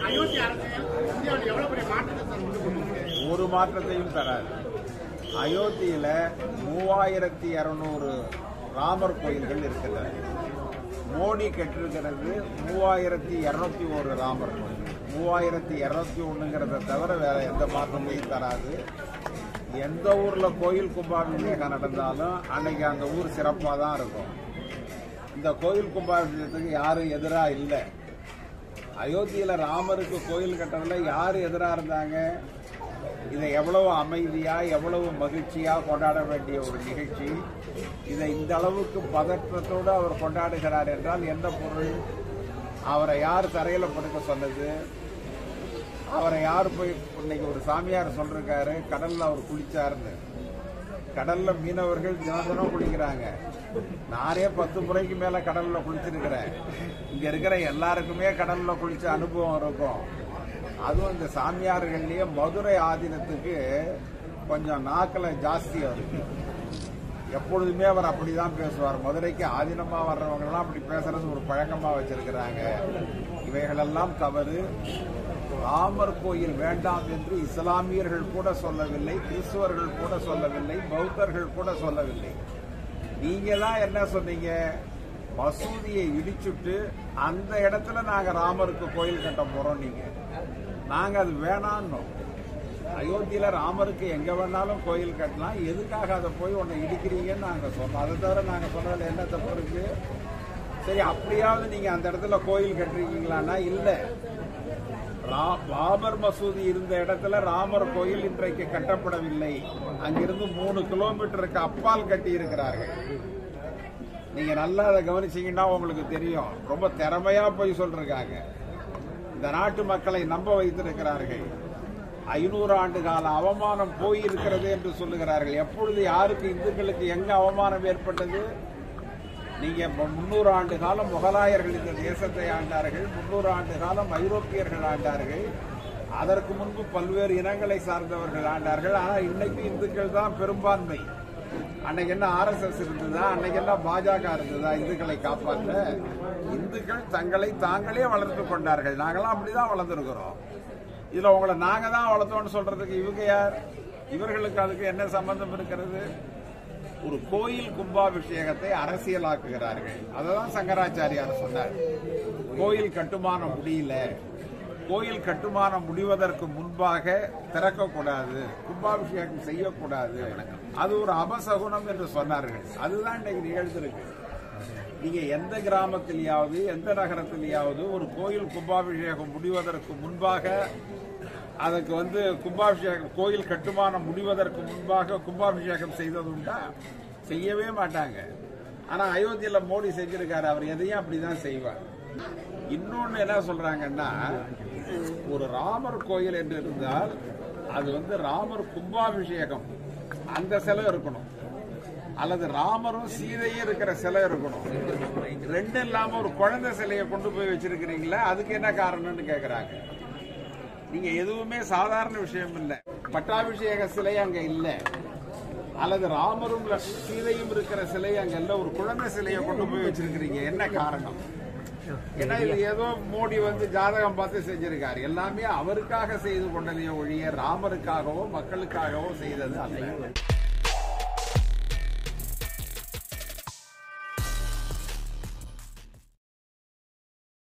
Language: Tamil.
அயோத்தி அரசியல் இந்தியாவில் எவ்வளவு பெரிய மாற்றத்தை சார் உண்டு பண்ணுது ஒரு மாற்றத்தையும் தராது அயோத்தியில மூவாயிரத்தி இருநூறு ராமர் கோயில்கள் இருக்கின்றன மோடி கட்டிருக்கிறது மூவாயிரத்தி இருநூத்தி ஒரு ராமர் கோயில் மூவாயிரத்தி இருநூத்தி ஒண்ணுங்கிறத தவிர வேற எந்த மாற்றத்தையும் தராது எந்த ஊர்ல கோயில் கும்பாபிஷேகம் நடந்தாலும் அன்னைக்கு அந்த ஊர் சிறப்பாக தான் இருக்கும் இந்த கோயில் கும்பாபிஷேகத்துக்கு யாரும் எதிரா இல்லை அயோத்தியில ராமருக்கு கோயில் கட்டுறதுல யார் எதிராக இருந்தாங்க இதை எவ்வளவு அமைதியா எவ்வளவு மகிழ்ச்சியா கொண்டாட வேண்டிய ஒரு நிகழ்ச்சி இதை இந்த அளவுக்கு பதற்றத்தோடு அவர் கொண்டாடுகிறார் என்றால் என்ன பொருள் அவரை யார் தரையில படுக்க சொன்னது அவரை யார் போய் இன்னைக்கு ஒரு சாமியார் சொல்றாரு கடல்ல அவர் குளிச்சாருன்னு கடல்ல மீனவர்கள் தினம் தினம் குளிக்கிறாங்க நானே பத்து முறைக்கு மேல கடல்ல குளிச்சிருக்கிறேன் இங்க இருக்கிற எல்லாருக்குமே கடல்ல குளிச்ச அனுபவம் இருக்கும் அதுவும் இந்த சாமியார்கள்லயே மதுரை ஆதீனத்துக்கு கொஞ்சம் நாக்கில் ஜாஸ்தி இருக்கு எப்பொழுதுமே அவர் அப்படிதான் பேசுவார் மதுரைக்கு ஆதீனமா வர்றவங்க எல்லாம் அப்படி பேசுறது ஒரு பழக்கமா வச்சிருக்கிறாங்க இவைகளெல்லாம் தவறு ராமர் கோயில் வேண்டாம் என்று இஸ்லாமியர்கள் கூட சொல்லவில்லை கிறிஸ்துவர்கள் கூட சொல்லவில்லை பௌத்தர்கள் கூட சொல்லவில்லை நீங்க தான் என்ன சொன்னீங்க மசூதியை இடிச்சுட்டு அந்த இடத்துல நாங்க ராமருக்கு கோயில் கட்ட போறோம் நீங்க நாங்க அது வேணான்னோம் அயோத்தியில ராமருக்கு எங்க வேணாலும் கோயில் கட்டலாம் எதுக்காக அதை போய் உன்னை இடிக்கிறீங்கன்னு நாங்க சொன்னோம் அதை தவிர நாங்க சொன்னதுல என்ன தப்பு இருக்கு சரி அப்படியாவது நீங்க அந்த இடத்துல கோயில் கட்டுறீங்களான்னா இல்ல ரா- பாபர் மசூதி இருந்த இடத்துல ராமர் கோயில் இன்றைக்கு கட்டப்படவில்லை அங்கிருந்து மூணு கிலோமீட்டருக்கு அப்பால் கட்டி இருக்கிறார்கள் நீங்க நல்லா அதை கவனிச்சீங்கன்னா உங்களுக்கு தெரியும் ரொம்ப திறமையா போய் சொல்றாங்க இந்த நாட்டு மக்களை நம்ப வைத்திருக்கிறார்கள் ஐநூறு ஆண்டு கால அவமானம் போயிருக்கிறது என்று சொல்லுகிறார்கள் எப்பொழுது யாருக்கு இந்துக்களுக்கு எங்க அவமானம் ஏற்பட்டது நீங்க இப்ப முன்னூறு ஆண்டு காலம் முகலாயர்கள் இந்த தேசத்தை ஆண்டார்கள் முன்னூறு ஆண்டு காலம் ஐரோப்பியர்கள் ஆண்டார்கள் அதற்கு முன்பு பல்வேறு இனங்களை சார்ந்தவர்கள் ஆண்டார்கள் ஆனா இன்னைக்கு இந்துக்கள் தான் பெரும்பான்மை அன்னைக்கு என்ன ஆர்எஸ்எஸ் இருந்ததா அன்னைக்கு என்ன பாஜக இருந்ததா இந்துக்களை காப்பாற்ற இந்துக்கள் தங்களை தாங்களே வளர்த்து கொண்டார்கள் நாங்களாம் அப்படிதான் வளர்ந்துருக்கிறோம் இதுல உங்களை நாங்க தான் வளர்த்தோம்னு சொல்றதுக்கு இவங்க யார் இவர்களுக்கு அதுக்கு என்ன சம்பந்தம் இருக்கிறது ஒரு கோயில் கும்பாபிஷேகத்தை அரசியலாக்குகிறார்கள் அததான் சங்கராச்சாரியார் சொன்னார் கோயில் கட்டுமானம் முடியல கோயில் கட்டுமானம் முடிவதற்கு முன்பாக திறக்கக்கூடாது கும்பாபிஷேகம் செய்யக்கூடாது அது ஒரு அபசகுனம் என்று சொன்னார்கள் அதுதான் இன்னைக்கு நிகழ்ந்திருக்கு நீங்க எந்த கிராமத்திலேயாவது எந்த நகரத்திலேயாவது ஒரு கோயில் கும்பாபிஷேகம் முடிவதற்கு முன்பாக அதுக்கு வந்து கும்பாபிஷேகம் கோயில் கட்டுமானம் முடிவதற்கு முன்பாக கும்பாபிஷேகம் செய்தது உண்டா செய்யவே மாட்டாங்க ஆனா அயோத்தியில மோடி செஞ்சிருக்காரு அவர் எதையும் அப்படிதான் செய்வார் இன்னொன்னு என்ன சொல்றாங்கன்னா ஒரு ராமர் கோயில் என்று இருந்தால் அது வந்து ராமர் கும்பாபிஷேகம் அந்த சிலை இருக்கணும் அல்லது ராமரும் சீதையும் இருக்கிற சிலை இருக்கணும் ரெண்டு இல்லாம ஒரு குழந்தை சிலையை கொண்டு போய் வச்சிருக்கிறீங்களா அதுக்கு என்ன காரணம்னு கேக்குறாங்க நீங்க எதுவுமே சாதாரண விஷயம் இல்ல பட்டாபிஷேக சிலை அங்க இல்ல அல்லது ராமரும் ல- சீதையும் இருக்கிற சிலை அங்க இல்ல ஒரு குழந்தை சிலையை கொண்டு போய் வச்சிருக்கிறீங்க என்ன காரணம் ஏன்னா இது ஏதோ மோடி வந்து ஜாதகம் பார்த்து செஞ்சிருக்காரு எல்லாமே அவருக்காக செய்து கொண்டதையோ ஒழிய ராமருக்காகவோ மக்களுக்காகவோ செய்தது அல்ல